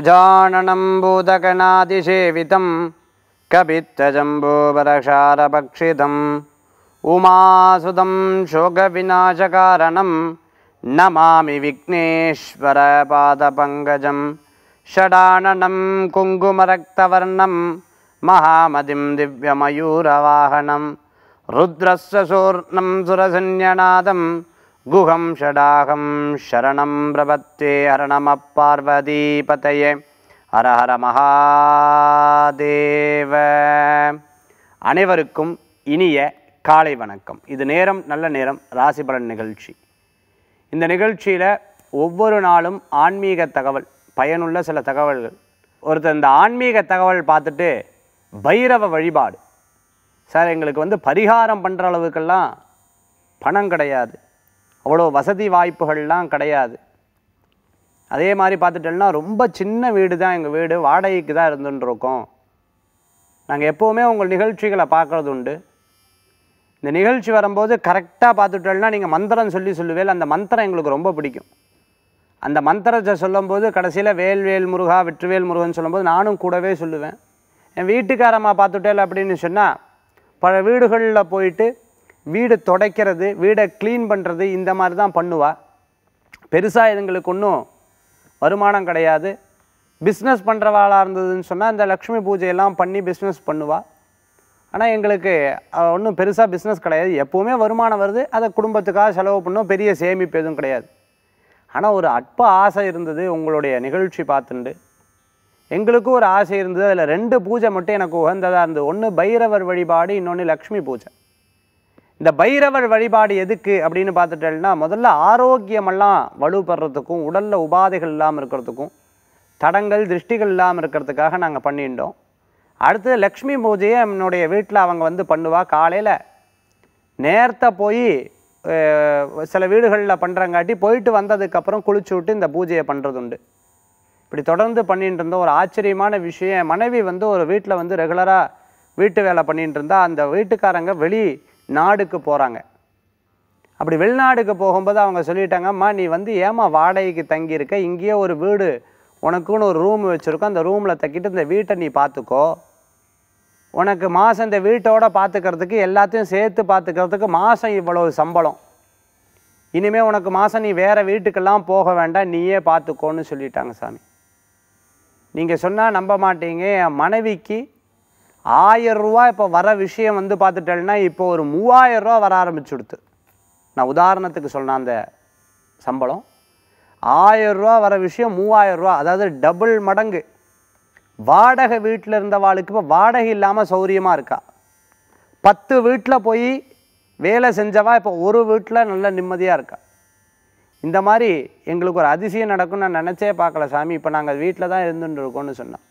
गजाननं भूतगणातिसेवितं कपित्तजम्बूवरक्षारभक्षितम् उमासुदं शोकविनाशकारणं नमामि विघ्नेश्वरपादपङ्कजं षडाननं कुङ्कुमरक्तवर्णं महामतिं दिव्यमयूरवाहनं रुद्रस्य सूर्णं सुरसंज्ञनादं गुहं षडाहं शरणं प्रपत्ये हरणमः பார்வதிபதயே ஹர ஹர மகாதேவ அனைவருக்கும் இனிய காலை வணக்கம் இது நேரம் நல்ல நேரம் ராசி பலன் நிகழ்ச்சி இந்த நிகழ்ச்சியில் ஒவ்வொரு நாளும் ஆன்மீக தகவல் பயனுள்ள சில தகவல்கள் ஒருத்தர் இந்த ஆன்மீக தகவல் பார்த்துட்டு பைரவ வழிபாடு சார் எங்களுக்கு வந்து பரிகாரம் பண்ணுற அளவுக்கெல்லாம் பணம் கிடையாது அவ்வளோ வசதி வாய்ப்புகள்லாம் கிடையாது அதே மாதிரி பார்த்துட்டோம்னா ரொம்ப சின்ன வீடு தான் எங்கள் வீடு வாடகைக்கு தான் இருந்துட்டு இருக்கோம் நாங்கள் எப்போவுமே உங்கள் நிகழ்ச்சிகளை பார்க்குறது உண்டு இந்த நிகழ்ச்சி வரும்போது கரெக்டாக பார்த்துட்டோம்னா நீங்கள் மந்திரம் சொல்லி சொல்லுவேல் அந்த மந்திரம் எங்களுக்கு ரொம்ப பிடிக்கும் அந்த மந்திரத்தை சொல்லும்போது கடைசியில் வேல்வேல் முருகா வெற்றிவேல் முருகன் சொல்லும்போது நானும் கூடவே சொல்லுவேன் என் வீட்டுக்காரம்மா பார்த்துட்டேல் அப்படின்னு சொன்னால் பல வீடுகளில் போயிட்டு வீடு துடைக்கிறது வீடை க்ளீன் பண்ணுறது இந்த மாதிரி தான் பண்ணுவா பெருசாக இதுங்களுக்கு ஒன்றும் வருமானம் கிடையாது பிஸ்னஸ் பண்ணுறவாளாக இருந்ததுன்னு சொன்னால் இந்த லக்ஷ்மி பூஜையெல்லாம் பண்ணி பிஸ்னஸ் பண்ணுவா ஆனால் எங்களுக்கு ஒன்றும் பெருசாக பிஸ்னஸ் கிடையாது எப்போவுமே வருமானம் வருது அதை குடும்பத்துக்காக செலவு பண்ணோம் பெரிய சேமிப்பு எதுவும் கிடையாது ஆனால் ஒரு அற்ப ஆசை இருந்தது உங்களுடைய நிகழ்ச்சி பார்த்துண்டு எங்களுக்கும் ஒரு ஆசை இருந்தது அதில் ரெண்டு பூஜை மட்டும் எனக்கு உகந்ததாக இருந்தது ஒன்று பைரவர் வழிபாடு இன்னொன்று லக்ஷ்மி பூஜை இந்த பைரவர் வழிபாடு எதுக்கு அப்படின்னு பார்த்துட்டேன்னா முதல்ல ஆரோக்கியமெல்லாம் வலுப்படுறதுக்கும் உடலில் உபாதைகள் இல்லாமல் இருக்கிறதுக்கும் தடங்கள் திருஷ்டிகள் இல்லாமல் இருக்கிறதுக்காக நாங்கள் பண்ணிட்டோம் அடுத்தது லக்ஷ்மி பூஜையை என்னுடைய வீட்டில் அவங்க வந்து பண்ணுவா காலையில் நேரத்தை போய் அஹ், சில வீடுகளில் பண்ணுறங்காட்டி போயிட்டு வந்ததுக்கப்புறம் குளிச்சு விட்டு இந்த பூஜையை பண்ணுறது உண்டு இப்படி தொடர்ந்து பண்ணிட்டு இருந்தோம் ஒரு ஆச்சரியமான விஷயம் என் மனைவி வந்து ஒரு வீட்டில் வந்து ரெகுலராக வீட்டு வேலை பண்ணிட்டு இருந்தா அந்த வீட்டுக்காரங்க வெளி நாடுக்கு போகிறாங்க அப்படி வெளிநாடுக்கு போகும்போது அவங்க சொல்லிட்டாங்க அம்மா நீ வந்து ஏமா வாடகைக்கு தங்கியிருக்க இங்கேயே ஒரு வீடு உனக்குன்னு ஒரு ரூம் வச்சுருக்கோம் அந்த ரூமில் தக்கிட்டு இந்த வீட்டை நீ பார்த்துக்கோ உனக்கு மாதம் இந்த வீட்டோட பார்த்துக்கிறதுக்கு எல்லாத்தையும் சேர்த்து பார்த்துக்கிறதுக்கு மாதம் இவ்வளவு சம்பளம் இனிமேல் உனக்கு மாதம் நீ வேறு வீட்டுக்கெல்லாம் போக வேண்டாம் நீயே பார்த்துக்கோன்னு சொல்லிட்டாங்க சாமி நீங்கள் சொன்னால் நம்ப மாட்டீங்க என் மனைவிக்கு ஆயிரம் ரூபா இப்போ வர விஷயம் வந்து பார்த்துட்டேன்னா இப்போ ஒரு மூவாயிரம் ரூபா வர ஆரம்பிச்சுடுது நான் உதாரணத்துக்கு சொன்னேன் அந்த சம்பளம் ஆயிரம் ரூபா வர விஷயம் மூவாயிரம் ரூபா அதாவது டபுள் மடங்கு வாடகை வீட்டில் இருந்தவாளுக்கு இப்போ வாடகை இல்லாமல் சௌரியமாக இருக்கா பத்து வீட்டில் போய் வேலை செஞ்சவா இப்போ ஒரு வீட்டில் நல்ல நிம்மதியாக இருக்கா இந்த மாதிரி எங்களுக்கு ஒரு அதிசயம் நடக்கும்னு நான் நினச்சே பார்க்கல சாமி இப்போ நாங்கள் வீட்டில் தான் இருந்துட்டு இருக்கோம்னு சொன்னோம்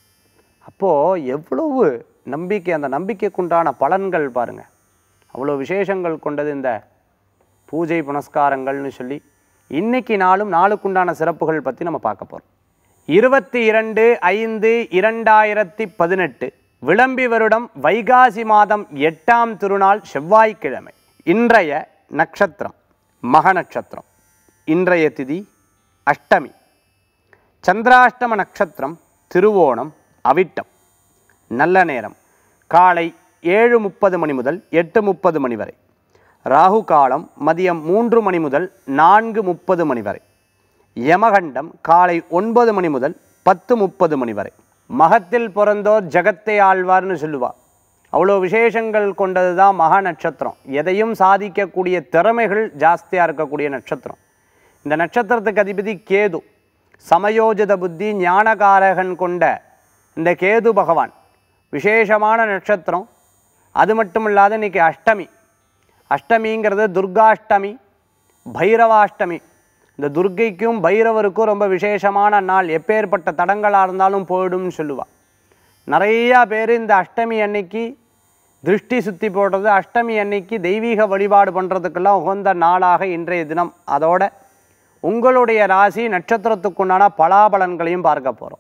அப்போது எவ்வளவு நம்பிக்கை அந்த நம்பிக்கைக்குண்டான பலன்கள் பாருங்கள் அவ்வளோ விசேஷங்கள் கொண்டது இந்த பூஜை புனஸ்காரங்கள்னு சொல்லி இன்னைக்கு நாளும் நாளுக்குண்டான சிறப்புகள் பற்றி நம்ம பார்க்க போகிறோம் இருபத்தி இரண்டு ஐந்து இரண்டாயிரத்தி பதினெட்டு விளம்பி வருடம் வைகாசி மாதம் எட்டாம் திருநாள் செவ்வாய்க்கிழமை இன்றைய நட்சத்திரம் மக நட்சத்திரம் இன்றைய திதி அஷ்டமி சந்திராஷ்டம நட்சத்திரம் திருவோணம் அவிட்டம் நல்ல நேரம் காலை ஏழு முப்பது மணி முதல் எட்டு முப்பது மணி வரை ராகு காலம் மதியம் மூன்று மணி முதல் நான்கு முப்பது மணி வரை யமகண்டம் காலை ஒன்பது மணி முதல் பத்து முப்பது மணி வரை மகத்தில் பிறந்தோர் ஜகத்தை ஆழ்வார்னு சொல்லுவா அவ்வளோ விசேஷங்கள் கொண்டது தான் மகா நட்சத்திரம் எதையும் சாதிக்கக்கூடிய திறமைகள் ஜாஸ்தியாக இருக்கக்கூடிய நட்சத்திரம் இந்த நட்சத்திரத்துக்கு அதிபதி கேது சமயோஜித புத்தி ஞானகாரகன் கொண்ட இந்த கேது பகவான் விசேஷமான நட்சத்திரம் அது மட்டும் இல்லாத இன்னைக்கு அஷ்டமி அஷ்டமிங்கிறது துர்காஷ்டமி பைரவாஷ்டமி இந்த துர்க்கைக்கும் பைரவருக்கும் ரொம்ப விசேஷமான நாள் எப்பேற்பட்ட தடங்களாக இருந்தாலும் போயிடும்னு சொல்லுவாள் நிறையா பேர் இந்த அஷ்டமி அன்னைக்கு திருஷ்டி சுத்தி போடுறது அஷ்டமி அன்னைக்கு தெய்வீக வழிபாடு பண்ணுறதுக்கெல்லாம் உகந்த நாளாக இன்றைய தினம் அதோட உங்களுடைய ராசி நட்சத்திரத்துக்குண்டான பலாபலன்களையும் பார்க்க போகிறோம்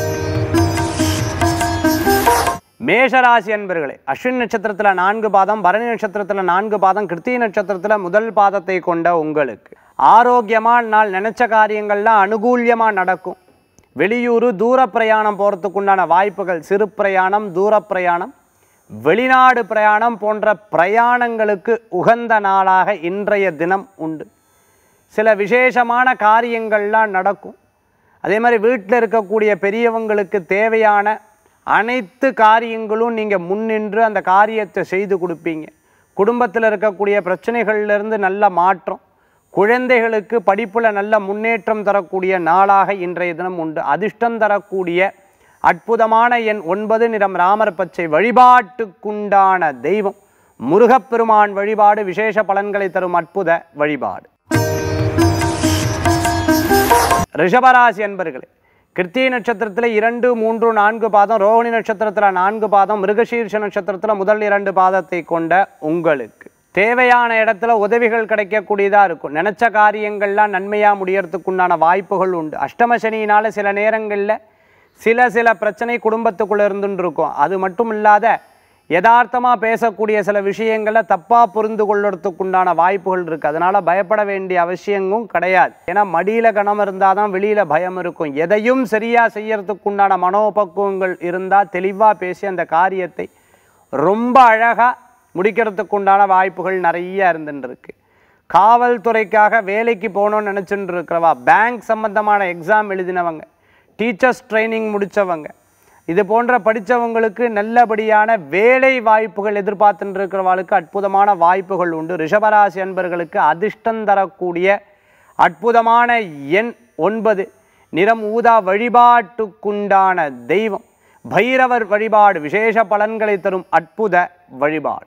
மேஷராசி அன்பர்களே அஸ்வின் நட்சத்திரத்தில் நான்கு பாதம் பரணி நட்சத்திரத்தில் நான்கு பாதம் கிருத்திகை நட்சத்திரத்தில் முதல் பாதத்தை கொண்ட உங்களுக்கு ஆரோக்கியமான நாள் நினைச்ச காரியங்கள்லாம் அனுகூல்யமாக நடக்கும் வெளியூர் தூர பிரயாணம் போகிறதுக்கு உண்டான வாய்ப்புகள் சிறு பிரயாணம் தூர பிரயாணம் வெளிநாடு பிரயாணம் போன்ற பிரயாணங்களுக்கு உகந்த நாளாக இன்றைய தினம் உண்டு சில விசேஷமான காரியங்கள்லாம் நடக்கும் அதே மாதிரி வீட்டில் இருக்கக்கூடிய பெரியவங்களுக்கு தேவையான அனைத்து காரியங்களும் நீங்கள் முன்னின்று அந்த காரியத்தை செய்து கொடுப்பீங்க குடும்பத்தில் இருக்கக்கூடிய பிரச்சனைகள்லேருந்து நல்ல மாற்றம் குழந்தைகளுக்கு படிப்பில் நல்ல முன்னேற்றம் தரக்கூடிய நாளாக இன்றைய தினம் உண்டு அதிர்ஷ்டம் தரக்கூடிய அற்புதமான எண் ஒன்பது நிறம் ராமர் பச்சை வழிபாட்டுக்குண்டான தெய்வம் முருகப்பெருமான் வழிபாடு விசேஷ பலன்களை தரும் அற்புத வழிபாடு ரிஷபராசி அன்பர்களே கிருத்திகை நட்சத்திரத்தில் இரண்டு மூன்று நான்கு பாதம் ரோஹிணி நட்சத்திரத்தில் நான்கு பாதம் மிருகசீர்ஷ நட்சத்திரத்தில் முதல் இரண்டு பாதத்தை கொண்ட உங்களுக்கு தேவையான இடத்துல உதவிகள் கிடைக்கக்கூடியதாக இருக்கும் நினச்ச காரியங்கள்லாம் நன்மையாக முடியறதுக்குண்டான வாய்ப்புகள் உண்டு அஷ்டம சனியினால சில நேரங்களில் சில சில பிரச்சனை குடும்பத்துக்குள்ளே இருந்துட்டு இருக்கும் அது மட்டும் இல்லாத யதார்த்தமாக பேசக்கூடிய சில விஷயங்களை தப்பாக புரிந்து கொள்றதுக்குண்டான வாய்ப்புகள் இருக்குது அதனால் பயப்பட வேண்டிய அவசியமும் கிடையாது ஏன்னா மடியில் கணம் இருந்தால் தான் வெளியில் பயம் இருக்கும் எதையும் சரியாக செய்யறதுக்குண்டான மனோபக்குவங்கள் இருந்தால் தெளிவாக பேசி அந்த காரியத்தை ரொம்ப அழகாக முடிக்கிறதுக்குண்டான வாய்ப்புகள் நிறைய இருந்துட்டு இருக்கு காவல்துறைக்காக வேலைக்கு போகணும்னு நினச்சிட்டு இருக்கிறவா பேங்க் சம்பந்தமான எக்ஸாம் எழுதினவங்க டீச்சர்ஸ் ட்ரைனிங் முடித்தவங்க இது போன்ற படித்தவங்களுக்கு நல்லபடியான வேலை வாய்ப்புகள் எதிர்பார்த்துட்டு இருக்கிறவாளுக்கு அற்புதமான வாய்ப்புகள் உண்டு ரிஷபராசி அன்பர்களுக்கு அதிர்ஷ்டம் தரக்கூடிய அற்புதமான எண் ஒன்பது நிறம் ஊதா வழிபாட்டுக்குண்டான தெய்வம் பைரவர் வழிபாடு விசேஷ பலன்களை தரும் அற்புத வழிபாடு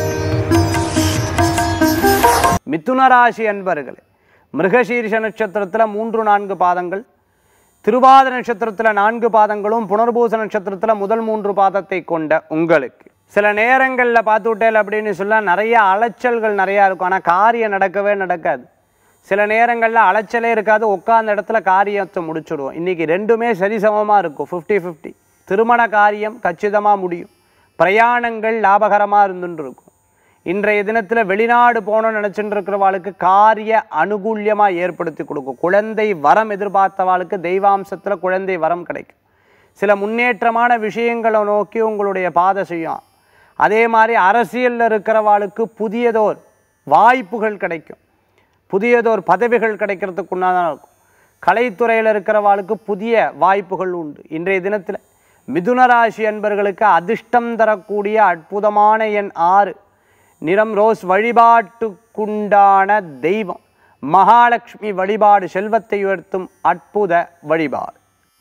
மிதுன ராசி அன்பர்களே மிருகசீர்ஷ நட்சத்திரத்தில் மூன்று நான்கு பாதங்கள் திருவாத நட்சத்திரத்தில் நான்கு பாதங்களும் புனர்பூச நட்சத்திரத்தில் முதல் மூன்று பாதத்தை கொண்ட உங்களுக்கு சில நேரங்களில் பார்த்து விட்டேல் அப்படின்னு சொல்ல நிறைய அலைச்சல்கள் நிறையா இருக்கும் ஆனால் காரியம் நடக்கவே நடக்காது சில நேரங்களில் அலைச்சலே இருக்காது உட்கார்ந்த இடத்துல காரியத்தை முடிச்சுடுவோம் இன்றைக்கி ரெண்டுமே சரிசமமாக இருக்கும் ஃபிஃப்டி ஃபிஃப்டி திருமண காரியம் கச்சிதமாக முடியும் பிரயாணங்கள் லாபகரமாக இருந்துட்டு இருக்கும் இன்றைய தினத்தில் வெளிநாடு போகணும்னு நினச்சிட்டு இருக்கிறவாளுக்கு காரிய அனுகூல்யமாக ஏற்படுத்தி கொடுக்கும் குழந்தை வரம் எதிர்பார்த்தவாளுக்கு தெய்வாம்சத்தில் குழந்தை வரம் கிடைக்கும் சில முன்னேற்றமான விஷயங்களை நோக்கி உங்களுடைய பாதை செய்யும் அதே மாதிரி அரசியலில் இருக்கிறவாளுக்கு புதியதோர் வாய்ப்புகள் கிடைக்கும் புதியதோர் பதவிகள் கிடைக்கிறதுக்கு உண்டாதான் இருக்கும் கலைத்துறையில் இருக்கிறவாளுக்கு புதிய வாய்ப்புகள் உண்டு இன்றைய தினத்தில் மிதுன ராசி அன்பர்களுக்கு அதிர்ஷ்டம் தரக்கூடிய அற்புதமான எண் ஆறு நிறம் ரோஸ் வழிபாட்டுக்குண்டான தெய்வம் மகாலட்சுமி வழிபாடு செல்வத்தை உயர்த்தும் அற்புத வழிபாடு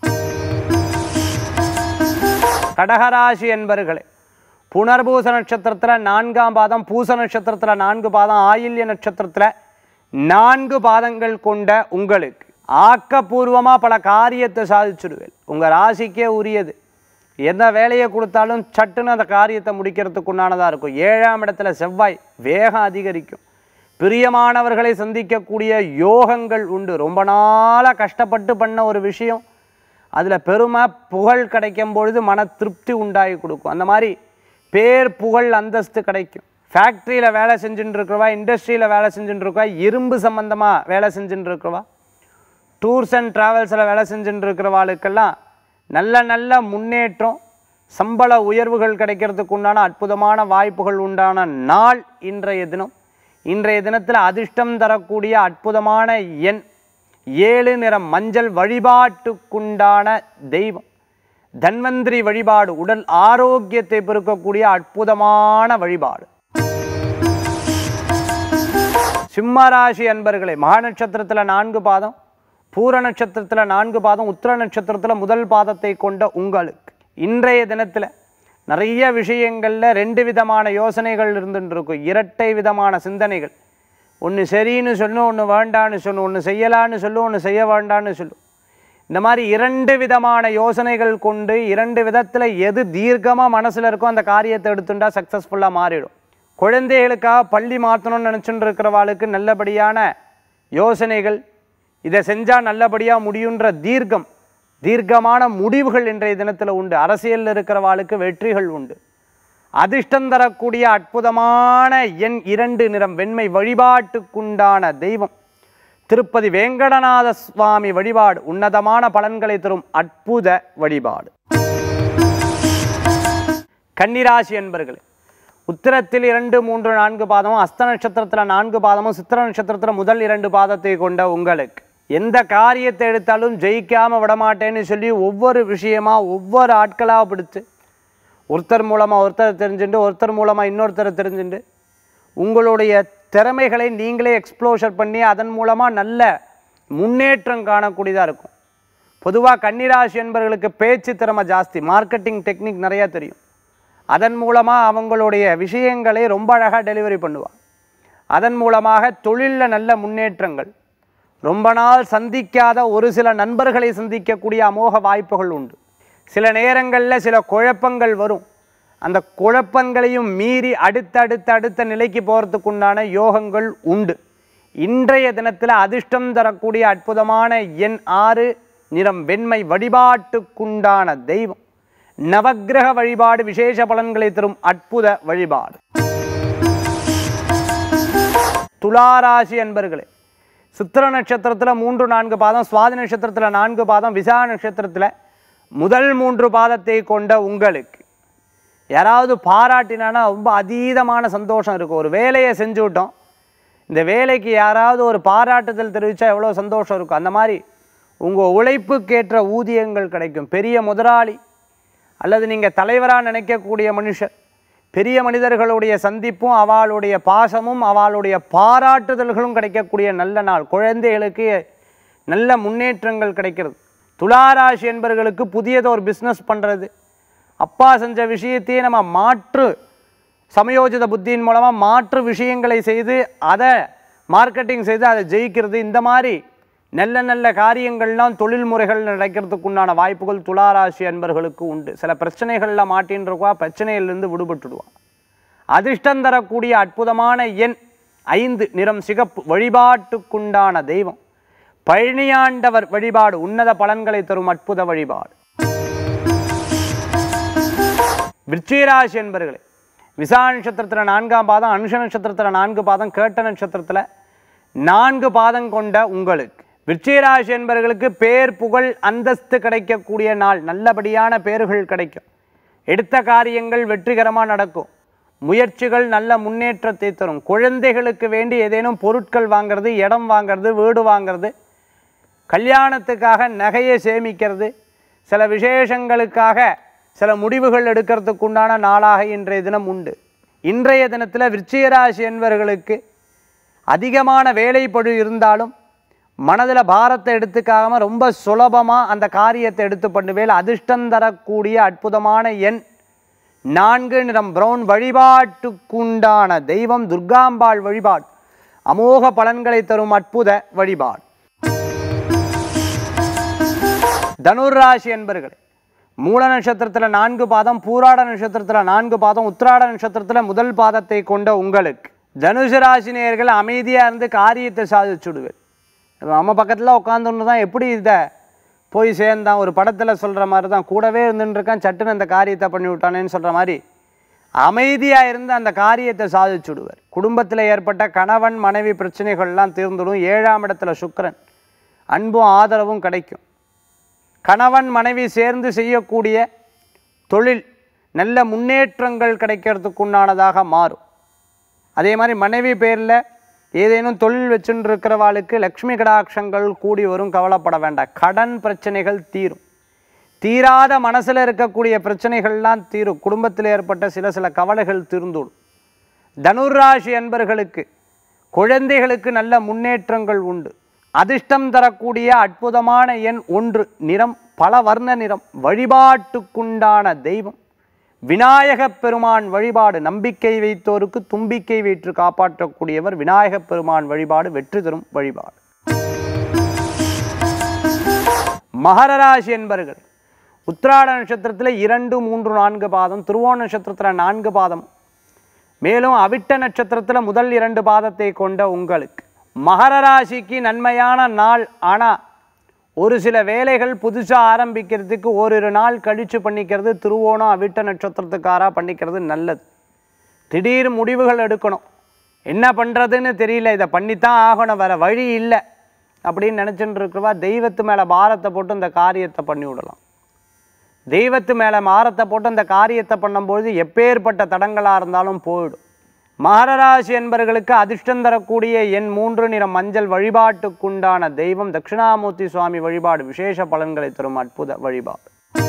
கடகராசி என்பர்களே புனர்பூச நட்சத்திரத்தில் நான்காம் பாதம் பூச நட்சத்திரத்தில் நான்கு பாதம் ஆயில்ய நட்சத்திரத்தில் நான்கு பாதங்கள் கொண்ட உங்களுக்கு ஆக்கப்பூர்வமாக பல காரியத்தை சாதிச்சுடுவேன் உங்கள் ராசிக்கே உரியது எந்த வேலையை கொடுத்தாலும் சட்டுன்னு அந்த காரியத்தை முடிக்கிறதுக்கு உண்டானதாக இருக்கும் ஏழாம் இடத்துல செவ்வாய் வேகம் அதிகரிக்கும் பிரியமானவர்களை சந்திக்கக்கூடிய யோகங்கள் உண்டு ரொம்ப நாளாக கஷ்டப்பட்டு பண்ண ஒரு விஷயம் அதில் பெருமை புகழ் கிடைக்கும் பொழுது மன திருப்தி உண்டாகி கொடுக்கும் அந்த மாதிரி பேர் புகழ் அந்தஸ்து கிடைக்கும் ஃபேக்ட்ரியில் வேலை செஞ்சுட்டு இருக்கிறவா இண்டஸ்ட்ரியில் வேலை செஞ்சுட்டு இருக்கவா இரும்பு சம்மந்தமாக வேலை செஞ்சுட்டு இருக்கிறவா டூர்ஸ் அண்ட் ட்ராவல்ஸில் வேலை செஞ்சுட்டு இருக்கிறவாளுக்கெல்லாம் நல்ல நல்ல முன்னேற்றம் சம்பள உயர்வுகள் கிடைக்கிறதுக்கு உண்டான அற்புதமான வாய்ப்புகள் உண்டான நாள் இன்றைய தினம் இன்றைய தினத்தில் அதிர்ஷ்டம் தரக்கூடிய அற்புதமான எண் ஏழு நிறம் மஞ்சள் வழிபாட்டுக்குண்டான தெய்வம் தன்வந்திரி வழிபாடு உடல் ஆரோக்கியத்தை பெருக்கக்கூடிய அற்புதமான வழிபாடு சிம்மராசி அன்பர்களே மகா நட்சத்திரத்தில் நான்கு பாதம் பூர நட்சத்திரத்தில் நான்கு பாதம் உத்திர நட்சத்திரத்தில் முதல் பாதத்தை கொண்ட உங்களுக்கு இன்றைய தினத்தில் நிறைய விஷயங்களில் ரெண்டு விதமான யோசனைகள் இருந்துட்டு இருக்கும் இரட்டை விதமான சிந்தனைகள் ஒன்று சரின்னு சொல்லும் ஒன்று வேண்டான்னு சொல்லும் ஒன்று செய்யலான்னு சொல்லும் ஒன்று செய்ய வேண்டான்னு சொல்லும் இந்த மாதிரி இரண்டு விதமான யோசனைகள் கொண்டு இரண்டு விதத்தில் எது தீர்க்கமாக மனசில் இருக்கோ அந்த காரியத்தை எடுத்துட்டா சக்ஸஸ்ஃபுல்லாக மாறிடும் குழந்தைகளுக்காக பள்ளி மாற்றணும்னு நினச்சிட்டு இருக்கிறவாளுக்கு நல்லபடியான யோசனைகள் இதை செஞ்சால் நல்லபடியாக முடியுன்ற தீர்க்கம் தீர்க்கமான முடிவுகள் இன்றைய தினத்தில் உண்டு அரசியலில் இருக்கிறவாளுக்கு வெற்றிகள் உண்டு அதிர்ஷ்டம் தரக்கூடிய அற்புதமான எண் இரண்டு நிறம் வெண்மை வழிபாட்டுக்குண்டான தெய்வம் திருப்பதி வேங்கடநாத சுவாமி வழிபாடு உன்னதமான பலன்களை தரும் அற்புத வழிபாடு கன்னிராசி என்பர்களே உத்திரத்தில் இரண்டு மூன்று நான்கு பாதமும் அஸ்த நட்சத்திரத்தில் நான்கு பாதமும் சித்திர நட்சத்திரத்தில் முதல் இரண்டு பாதத்தை கொண்ட உங்களுக்கு எந்த காரியத்தை எடுத்தாலும் ஜெயிக்காம விடமாட்டேன்னு சொல்லி ஒவ்வொரு விஷயமா ஒவ்வொரு ஆட்களாக பிடிச்சு ஒருத்தர் மூலமாக ஒருத்தர் தெரிஞ்சுட்டு ஒருத்தர் மூலமாக இன்னொருத்தரை தெரிஞ்சுட்டு உங்களுடைய திறமைகளை நீங்களே எக்ஸ்ப்ளோஷர் பண்ணி அதன் மூலமாக நல்ல முன்னேற்றம் காணக்கூடியதாக இருக்கும் பொதுவாக கன்னிராசி என்பவர்களுக்கு பேச்சு திறமை ஜாஸ்தி மார்க்கெட்டிங் டெக்னிக் நிறையா தெரியும் அதன் மூலமாக அவங்களுடைய விஷயங்களை ரொம்ப அழகாக டெலிவரி பண்ணுவாள் அதன் மூலமாக தொழிலில் நல்ல முன்னேற்றங்கள் ரொம்ப நாள் சந்திக்காத ஒரு சில நண்பர்களை சந்திக்கக்கூடிய அமோக வாய்ப்புகள் உண்டு சில நேரங்களில் சில குழப்பங்கள் வரும் அந்த குழப்பங்களையும் மீறி அடுத்தடுத்த அடுத்த நிலைக்கு போகிறதுக்குண்டான யோகங்கள் உண்டு இன்றைய தினத்தில் அதிர்ஷ்டம் தரக்கூடிய அற்புதமான எண் ஆறு நிறம் வெண்மை வழிபாட்டுக்குண்டான தெய்வம் நவக்கிரக வழிபாடு விசேஷ பலன்களை தரும் அற்புத வழிபாடு துளாராசி அன்பர்களே சித்திர நட்சத்திரத்தில் மூன்று நான்கு பாதம் சுவாதி நட்சத்திரத்தில் நான்கு பாதம் விசா நட்சத்திரத்தில் முதல் மூன்று பாதத்தை கொண்ட உங்களுக்கு யாராவது பாராட்டினானா ரொம்ப அதீதமான சந்தோஷம் இருக்கும் ஒரு வேலையை செஞ்சு விட்டோம் இந்த வேலைக்கு யாராவது ஒரு பாராட்டுதல் தெரிவித்தா எவ்வளோ சந்தோஷம் இருக்கும் அந்த மாதிரி உங்கள் உழைப்புக்கேற்ற ஊதியங்கள் கிடைக்கும் பெரிய முதலாளி அல்லது நீங்கள் தலைவராக நினைக்கக்கூடிய மனுஷர் பெரிய மனிதர்களுடைய சந்திப்பும் அவளுடைய பாசமும் அவளுடைய பாராட்டுதல்களும் கிடைக்கக்கூடிய நல்ல நாள் குழந்தைகளுக்கு நல்ல முன்னேற்றங்கள் கிடைக்கிறது துளாராசி என்பவர்களுக்கு புதியது ஒரு பிஸ்னஸ் பண்ணுறது அப்பா செஞ்ச விஷயத்தையே நம்ம மாற்று சமயோஜித புத்தியின் மூலமாக மாற்று விஷயங்களை செய்து அதை மார்க்கெட்டிங் செய்து அதை ஜெயிக்கிறது இந்த மாதிரி நல்ல நல்ல காரியங்கள்லாம் தொழில் முறைகள் நடக்கிறதுக்குண்டான வாய்ப்புகள் துளாராசி அன்பர்களுக்கு உண்டு சில பிரச்சனைகளில் மாட்டின்னு இருக்கா பிரச்சனையிலிருந்து விடுபட்டுடுவா அதிர்ஷ்டம் தரக்கூடிய அற்புதமான எண் ஐந்து நிறம் சிகப்பு வழிபாட்டுக்குண்டான தெய்வம் பழனியாண்டவர் வழிபாடு உன்னத பலன்களை தரும் அற்புத வழிபாடு விருச்சிகராசி என்பர்களே விசா நட்சத்திரத்தில் நான்காம் பாதம் அனுஷ நட்சத்திரத்தில் நான்கு பாதம் கேட்ட நட்சத்திரத்தில் நான்கு பாதம் கொண்ட உங்களுக்கு விருச்சிகராசி என்பவர்களுக்கு பேர் புகழ் அந்தஸ்து கிடைக்கக்கூடிய நாள் நல்லபடியான பேர்கள் கிடைக்கும் எடுத்த காரியங்கள் வெற்றிகரமாக நடக்கும் முயற்சிகள் நல்ல முன்னேற்றத்தை தரும் குழந்தைகளுக்கு வேண்டி ஏதேனும் பொருட்கள் வாங்குறது இடம் வாங்குறது வீடு வாங்குறது கல்யாணத்துக்காக நகையை சேமிக்கிறது சில விசேஷங்களுக்காக சில முடிவுகள் எடுக்கிறதுக்கு உண்டான நாளாக இன்றைய தினம் உண்டு இன்றைய தினத்தில் விருச்சிகராசி என்பவர்களுக்கு அதிகமான வேலைப்படு இருந்தாலும் மனதில் பாரத்தை எடுத்துக்காம ரொம்ப சுலபமாக அந்த காரியத்தை எடுத்து பண்ணுவேல் அதிர்ஷ்டம் தரக்கூடிய அற்புதமான எண் நான்கு நிறம் பிரவுன் வழிபாட்டுக்குண்டான தெய்வம் துர்காம்பாள் வழிபாடு அமோக பலன்களை தரும் அற்புத வழிபாடு தனுராசி என்பர்களே மூல நட்சத்திரத்தில் நான்கு பாதம் பூராட நட்சத்திரத்தில் நான்கு பாதம் உத்திராட நட்சத்திரத்தில் முதல் பாதத்தை கொண்ட உங்களுக்கு தனுசு ராசி நேயர்கள் அமைதியாக இருந்து காரியத்தை சாதிச்சுடுவேன் நம்ம பக்கத்தில் உட்காந்துன்னு தான் எப்படி இதை போய் சேர்ந்தான் ஒரு படத்தில் சொல்கிற மாதிரி தான் கூடவே இருந்துட்டு இருக்கான் சட்டுன்னு அந்த காரியத்தை பண்ணி விட்டானேன்னு சொல்கிற மாதிரி அமைதியாக இருந்து அந்த காரியத்தை சாதிச்சுடுவார் குடும்பத்தில் ஏற்பட்ட கணவன் மனைவி பிரச்சனைகள்லாம் தீர்ந்துடும் ஏழாம் இடத்துல சுக்கிரன் அன்பும் ஆதரவும் கிடைக்கும் கணவன் மனைவி சேர்ந்து செய்யக்கூடிய தொழில் நல்ல முன்னேற்றங்கள் கிடைக்கிறதுக்குண்டானதாக மாறும் அதே மாதிரி மனைவி பேரில் ஏதேனும் தொழில் வச்சுட்டு இருக்கிறவாளுக்கு லக்ஷ்மி கடாட்சங்கள் கூடி வரும் கவலைப்பட வேண்டாம் கடன் பிரச்சனைகள் தீரும் தீராத மனசில் இருக்கக்கூடிய பிரச்சனைகள்லாம் தீரும் குடும்பத்தில் ஏற்பட்ட சில சில கவலைகள் தீர்ந்துடும் தனுராசி அன்பர்களுக்கு குழந்தைகளுக்கு நல்ல முன்னேற்றங்கள் உண்டு அதிர்ஷ்டம் தரக்கூடிய அற்புதமான எண் ஒன்று நிறம் பல வர்ண நிறம் வழிபாட்டுக்குண்டான தெய்வம் விநாயகப் பெருமான் வழிபாடு நம்பிக்கை வைத்தோருக்கு தும்பிக்கை வைத்து காப்பாற்றக்கூடியவர் விநாயகப் பெருமான் வழிபாடு வெற்றி தரும் வழிபாடு மகர ராசி என்பர்கள் உத்திராட நட்சத்திரத்தில் இரண்டு மூன்று நான்கு பாதம் திருவோண நட்சத்திரத்தில் நான்கு பாதம் மேலும் அவிட்ட நட்சத்திரத்தில் முதல் இரண்டு பாதத்தை கொண்ட உங்களுக்கு மகர ராசிக்கு நன்மையான நாள் ஆனால் ஒரு சில வேலைகள் புதுசாக ஆரம்பிக்கிறதுக்கு ஓரிரு நாள் கழித்து பண்ணிக்கிறது திருவோணம் அவிட்ட நட்சத்திரத்துக்காரா பண்ணிக்கிறது நல்லது திடீர் முடிவுகள் எடுக்கணும் என்ன பண்ணுறதுன்னு தெரியல இதை பண்ணித்தான் ஆகணும் வேற வழி இல்லை அப்படின்னு நினச்சிட்டு இருக்கிறவா தெய்வத்து மேலே பாரத்தை போட்டு இந்த காரியத்தை பண்ணி விடலாம் தெய்வத்து மேலே மாரத்தை போட்டு அந்த காரியத்தை பண்ணும்போது எப்பேற்பட்ட தடங்களாக இருந்தாலும் போயிடும் மகரராசி என்பவர்களுக்கு அதிர்ஷ்டம் தரக்கூடிய எண் மூன்று நிறம் மஞ்சள் வழிபாட்டுக்குண்டான தெய்வம் தட்சிணாமூர்த்தி சுவாமி வழிபாடு விசேஷ பலன்களை தரும் அற்புத வழிபாடு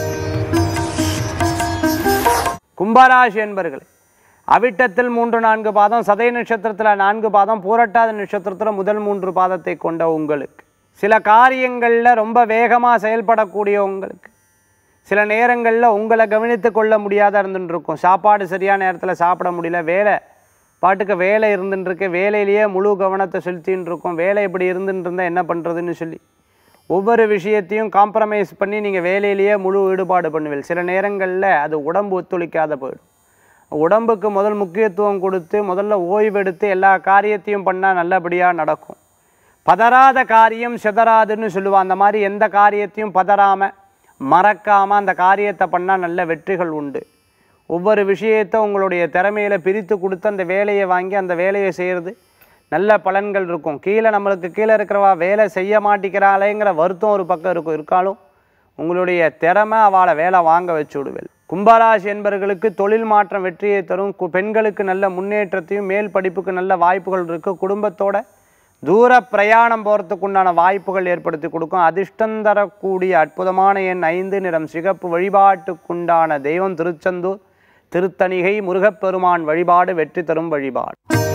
கும்பராசி என்பர்களே அவிட்டத்தில் மூன்று நான்கு பாதம் சதய நட்சத்திரத்தில் நான்கு பாதம் பூரட்டாத நட்சத்திரத்தில் முதல் மூன்று பாதத்தை கொண்ட உங்களுக்கு சில காரியங்களில் ரொம்ப வேகமாக செயல்படக்கூடிய உங்களுக்கு சில நேரங்களில் உங்களை கவனித்து கொள்ள முடியாத இருந்துட்டு இருக்கும் சாப்பாடு சரியான நேரத்தில் சாப்பிட முடியல வேலை பாட்டுக்கு வேலை இருந்துட்டு இருக்கு வேலையிலேயே முழு கவனத்தை செலுத்தின்னு இருக்கும் வேலை இப்படி இருந்துட்டு இருந்தால் என்ன பண்ணுறதுன்னு சொல்லி ஒவ்வொரு விஷயத்தையும் காம்ப்ரமைஸ் பண்ணி நீங்கள் வேலையிலேயே முழு ஈடுபாடு பண்ணுவீங்க சில நேரங்களில் அது உடம்பு ஒத்துழைக்காத போயிடும் உடம்புக்கு முதல் முக்கியத்துவம் கொடுத்து முதல்ல ஓய்வெடுத்து எல்லா காரியத்தையும் பண்ணால் நல்லபடியாக நடக்கும் பதறாத காரியம் சிதறாதுன்னு சொல்லுவான் அந்த மாதிரி எந்த காரியத்தையும் பதறாமல் மறக்காமல் அந்த காரியத்தை பண்ணால் நல்ல வெற்றிகள் உண்டு ஒவ்வொரு விஷயத்தை உங்களுடைய திறமையில பிரித்து கொடுத்து அந்த வேலையை வாங்கி அந்த வேலையை செய்கிறது நல்ல பலன்கள் இருக்கும் கீழே நம்மளுக்கு கீழே இருக்கிறவா வேலை செய்ய மாட்டேங்கிறாளேங்கிற வருத்தம் ஒரு பக்கம் இருக்கும் இருக்காலும் உங்களுடைய திறமை அவளை வேலை வாங்க வச்சு விடுவேன் கும்பராசி என்பவர்களுக்கு தொழில் மாற்றம் வெற்றியை தரும் கு- பெண்களுக்கு நல்ல முன்னேற்றத்தையும் மேல் படிப்புக்கு நல்ல வாய்ப்புகள் இருக்குது குடும்பத்தோட தூர பிரயாணம் போகிறதுக்கு உண்டான வாய்ப்புகள் ஏற்படுத்தி கொடுக்கும் அதிர்ஷ்டம் தரக்கூடிய அற்புதமான எண் ஐந்து நிறம் சிகப்பு வழிபாட்டுக்குண்டான தெய்வம் திருச்செந்தூர் திருத்தணிகை முருகப்பெருமான் வழிபாடு வெற்றி தரும் வழிபாடு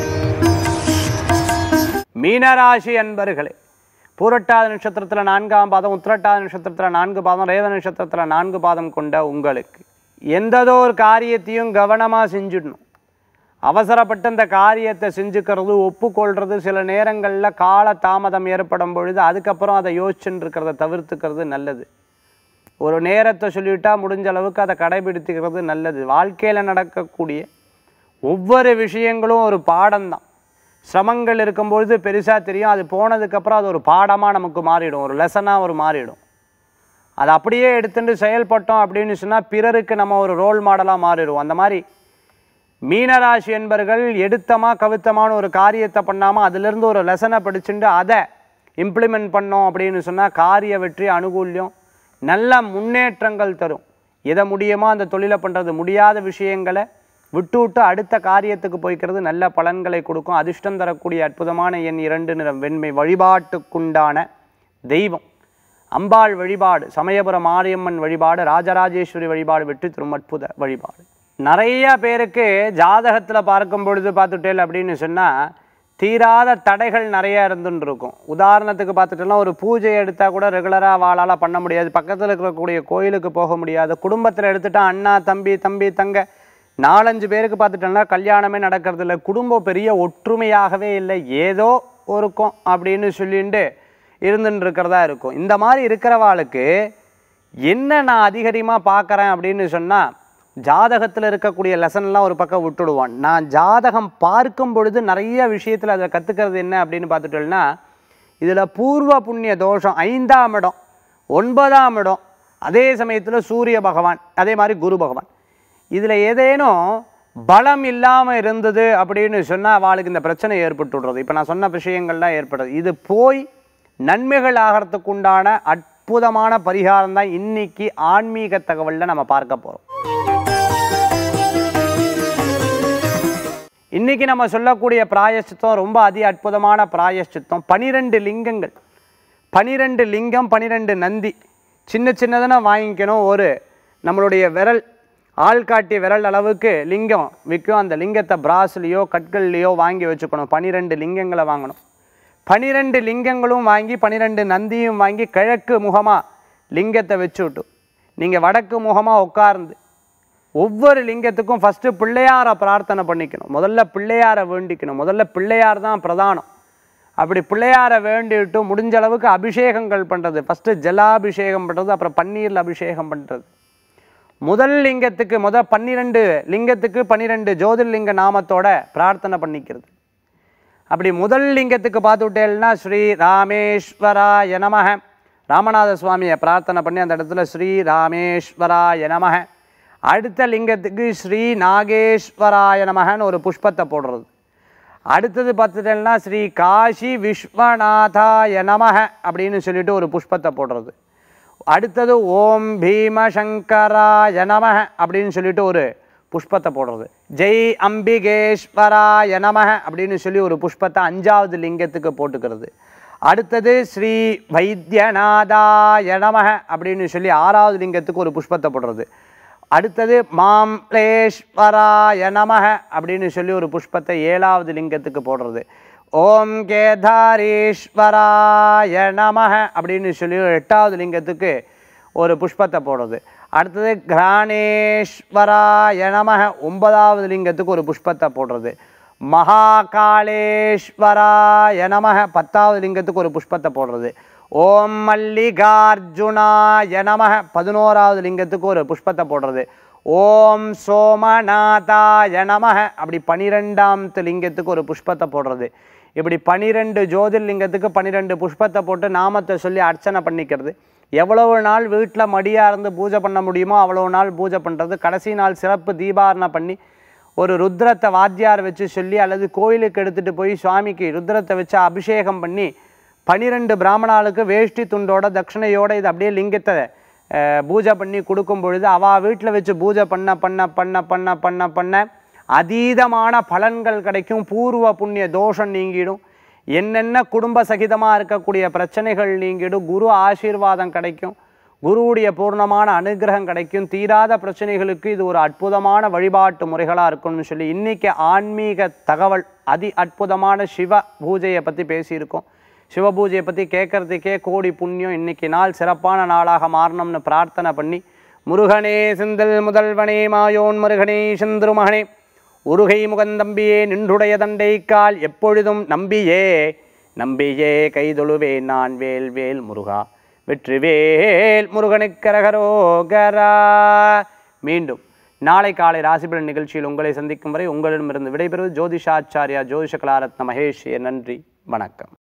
மீனராசி அன்பர்களே பூரட்டாத நட்சத்திரத்தில் நான்காம் பாதம் உத்திரட்டாத நட்சத்திரத்தில் நான்கு பாதம் ரேவ நட்சத்திரத்தில் நான்கு பாதம் கொண்ட உங்களுக்கு எந்ததோ ஒரு காரியத்தையும் கவனமாக செஞ்சிடணும் அவசரப்பட்டு இந்த காரியத்தை செஞ்சுக்கிறது ஒப்புக்கொள்றது சில நேரங்களில் கால தாமதம் ஏற்படும் பொழுது அதுக்கப்புறம் அதை யோசிச்சுட்டு இருக்கிறத தவிர்த்துக்கிறது நல்லது ஒரு நேரத்தை சொல்லிவிட்டா முடிஞ்ச அளவுக்கு அதை கடைபிடித்துக்கிறது நல்லது வாழ்க்கையில் நடக்கக்கூடிய ஒவ்வொரு விஷயங்களும் ஒரு பாடம்தான் சிரமங்கள் இருக்கும்பொழுது பெருசாக தெரியும் அது போனதுக்கப்புறம் அது ஒரு பாடமாக நமக்கு மாறிடும் ஒரு லெசனாக ஒரு மாறிடும் அதை அப்படியே எடுத்துட்டு செயல்பட்டோம் அப்படின்னு சொன்னால் பிறருக்கு நம்ம ஒரு ரோல் மாடலாக மாறிடுவோம் அந்த மாதிரி மீனராசி என்பர்கள் எடுத்தமா கவித்தமான ஒரு காரியத்தை பண்ணாமல் அதிலிருந்து ஒரு லெசனை படிச்சுட்டு அதை இம்ப்ளிமெண்ட் பண்ணோம் அப்படின்னு சொன்னால் காரிய வெற்றி அனுகூல்யம் நல்ல முன்னேற்றங்கள் தரும் எதை முடியுமோ அந்த தொழிலை பண்ணுறது முடியாத விஷயங்களை விட்டு விட்டு அடுத்த காரியத்துக்கு போய்க்கிறது நல்ல பலன்களை கொடுக்கும் அதிர்ஷ்டம் தரக்கூடிய அற்புதமான எண் இரண்டு நிறம் வெண்மை வழிபாட்டுக்குண்டான தெய்வம் அம்பாள் வழிபாடு சமயபுரம் மாரியம்மன் வழிபாடு ராஜராஜேஸ்வரி வழிபாடு வெற்றி தரும் அற்புத வழிபாடு நிறைய பேருக்கு ஜாதகத்தில் பார்க்கும் பொழுது பார்த்துட்டேல் அப்படின்னு சொன்னால் தீராத தடைகள் நிறைய இருந்துன்னு இருக்கும் உதாரணத்துக்கு பார்த்துட்டோம்னா ஒரு பூஜை எடுத்தால் கூட ரெகுலராக வாழால் பண்ண முடியாது பக்கத்தில் இருக்கக்கூடிய கோயிலுக்கு போக முடியாது குடும்பத்தில் எடுத்துட்டா அண்ணா தம்பி தம்பி தங்க நாலஞ்சு பேருக்கு பார்த்துட்டோம்னா கல்யாணமே நடக்கிறது இல்லை குடும்பம் பெரிய ஒற்றுமையாகவே இல்லை ஏதோ இருக்கும் அப்படின்னு சொல்லிட்டு இருந்துட்டு இருக்கிறதா இருக்கும் இந்த மாதிரி இருக்கிறவாளுக்கு என்ன நான் அதிகரிமாக பார்க்குறேன் அப்படின்னு சொன்னால் ஜாதகத்தில் இருக்கக்கூடிய லெசன்லாம் ஒரு பக்கம் விட்டுடுவான் நான் ஜாதகம் பார்க்கும் பொழுது நிறைய விஷயத்தில் அதை கற்றுக்கிறது என்ன அப்படின்னு பார்த்துட்டோம்னா இதில் பூர்வ புண்ணிய தோஷம் ஐந்தாம் இடம் ஒன்பதாம் இடம் அதே சமயத்தில் சூரிய பகவான் அதே மாதிரி குரு பகவான் இதில் ஏதேனும் பலம் இல்லாமல் இருந்தது அப்படின்னு சொன்னால் அவளுக்கு இந்த பிரச்சனை ஏற்பட்டு விடுறது இப்போ நான் சொன்ன விஷயங்கள்லாம் ஏற்படுறது இது போய் நன்மைகள் ஆகிறதுக்கு உண்டான அற்புதமான பரிகாரம் தான் இன்னைக்கு ஆன்மீக தகவலில் நம்ம பார்க்க போகிறோம் இன்னைக்கு நம்ம சொல்லக்கூடிய பிராயச்சித்தம் ரொம்ப அதி அற்புதமான பிராயச்சித்தம் பனிரெண்டு லிங்கங்கள் பனிரெண்டு லிங்கம் பனிரெண்டு நந்தி சின்ன சின்னதான வாங்கிக்கணும் ஒரு நம்மளுடைய விரல் ஆள்காட்டி விரல் அளவுக்கு லிங்கம் விற்கும் அந்த லிங்கத்தை பிராஸ்லேயோ கற்கள்லையோ வாங்கி வச்சுக்கணும் பனிரெண்டு லிங்கங்களை வாங்கணும் பனிரெண்டு லிங்கங்களும் வாங்கி பனிரெண்டு நந்தியும் வாங்கி கிழக்கு முகமாக லிங்கத்தை வச்சு விட்டு நீங்கள் வடக்கு முகமாக உட்கார்ந்து ஒவ்வொரு லிங்கத்துக்கும் ஃபஸ்ட்டு பிள்ளையாரை பிரார்த்தனை பண்ணிக்கணும் முதல்ல பிள்ளையாரை வேண்டிக்கணும் முதல்ல பிள்ளையார் தான் பிரதானம் அப்படி பிள்ளையாரை வேண்டிட்டு முடிஞ்ச அளவுக்கு அபிஷேகங்கள் பண்ணுறது ஃபஸ்ட்டு ஜலாபிஷேகம் பண்ணுறது அப்புறம் பன்னீரில் அபிஷேகம் பண்ணுறது முதல் லிங்கத்துக்கு முதல் பன்னிரெண்டு லிங்கத்துக்கு பன்னிரெண்டு ஜோதிர்லிங்க நாமத்தோட பிரார்த்தனை பண்ணிக்கிறது அப்படி முதல் லிங்கத்துக்கு பார்த்துட்டேன்னா ஸ்ரீ ராமேஸ்வராய நமக ராமநாத சுவாமியை பிரார்த்தனை பண்ணி அந்த இடத்துல ஸ்ரீ ராமேஸ்வராய நமக அடுத்த லிங்கத்துக்கு ஸ்ரீ நாகேஸ்வராய நமகன்னு ஒரு புஷ்பத்தை போடுறது அடுத்தது பார்த்துட்டேன்னா ஸ்ரீ காஷி விஸ்வநாதாய நமஹ அப்படின்னு சொல்லிட்டு ஒரு புஷ்பத்தை போடுறது அடுத்தது ஓம் பீமசங்கராய நமஹ அப்படின்னு சொல்லிட்டு ஒரு புஷ்பத்தை போடுறது ஜெய் அம்பிகேஸ்வராய நமஹ அப்படின்னு சொல்லி ஒரு புஷ்பத்தை அஞ்சாவது லிங்கத்துக்கு போட்டுக்கிறது அடுத்தது ஸ்ரீ வைத்தியநாதாய நமஹ அப்படின்னு சொல்லி ஆறாவது லிங்கத்துக்கு ஒரு புஷ்பத்தை போடுறது அடுத்தது மாம்லேஸ்வராய நமஹ அப்படின்னு சொல்லி ஒரு புஷ்பத்தை ஏழாவது லிங்கத்துக்கு போடுறது ஓம் கேதாரீஸ்வராய நமஹ அப்படின்னு சொல்லி ஒரு எட்டாவது லிங்கத்துக்கு ஒரு புஷ்பத்தை போடுறது அடுத்தது கிராணேஸ்வராய நமஹ ஒன்பதாவது லிங்கத்துக்கு ஒரு புஷ்பத்தை போடுறது மகாகாளேஸ்வராய நமஹ பத்தாவது லிங்கத்துக்கு ஒரு புஷ்பத்தை போடுறது ஓம் மல்லிகார்ஜுனாய நமஹ பதினோராவது லிங்கத்துக்கு ஒரு புஷ்பத்தை போடுறது ஓம் சோமநாதாய நமஹ அப்படி பனிரெண்டாம் லிங்கத்துக்கு ஒரு புஷ்பத்தை போடுறது இப்படி பனிரெண்டு ஜோதிர்லிங்கத்துக்கு பன்னிரெண்டு புஷ்பத்தை போட்டு நாமத்தை சொல்லி அர்ச்சனை பண்ணிக்கிறது எவ்வளவு நாள் வீட்டில் மடியாக இருந்து பூஜை பண்ண முடியுமோ அவ்வளவு நாள் பூஜை பண்ணுறது கடைசி நாள் சிறப்பு தீபாரணை பண்ணி ஒரு ருத்ரத்தை வாத்தியார் வச்சு சொல்லி அல்லது கோயிலுக்கு எடுத்துகிட்டு போய் சுவாமிக்கு ருத்ரத்தை வச்சு அபிஷேகம் பண்ணி பனிரெண்டு பிராமணாளுக்கு வேஷ்டி துண்டோட தட்சிணையோட இது அப்படியே லிங்கத்தை அஹ், பூஜை பண்ணி கொடுக்கும் பொழுது அவள் வீட்டில் வச்சு பூஜை பண்ண பண்ண பண்ண பண்ண பண்ண பண்ண அதீதமான பலன்கள் கிடைக்கும் பூர்வ புண்ணிய தோஷம் நீங்கிடும் என்னென்ன குடும்ப சகிதமாக இருக்கக்கூடிய பிரச்சனைகள் நீங்கிடும் குரு ஆசீர்வாதம் கிடைக்கும் குருவுடைய பூர்ணமான அனுகிரகம் கிடைக்கும் தீராத பிரச்சனைகளுக்கு இது ஒரு அற்புதமான வழிபாட்டு முறைகளாக இருக்கும்னு சொல்லி இன்னைக்கு ஆன்மீக தகவல் அதி அற்புதமான சிவ பூஜையை பற்றி பேசியிருக்கோம் சிவ பூஜையை பற்றி கேட்கறதுக்கே கோடி புண்ணியம் இன்னைக்கு நாள் சிறப்பான நாளாக மாறணும்னு பிரார்த்தனை பண்ணி முருகனே செந்தில் முதல்வனே மாயோன் முருகனே செந்திருமகனே உருகை முகந்தம்பியே நின்றுடைய தண்டை கால் எப்பொழுதும் நம்பியே நம்பியே கைதொழுவே நான் வேல் வேல் முருகா வெற்றிவேல் முருகனுக்கரகரோகரா மீண்டும் நாளை காலை ராசிபலன் நிகழ்ச்சியில் உங்களை சந்திக்கும் வரை உங்களிடமிருந்து விடைபெறுவது ஜோதிஷாச்சாரியா ஜோதிஷ கலாரத்ன மகேஷ் நன்றி வணக்கம்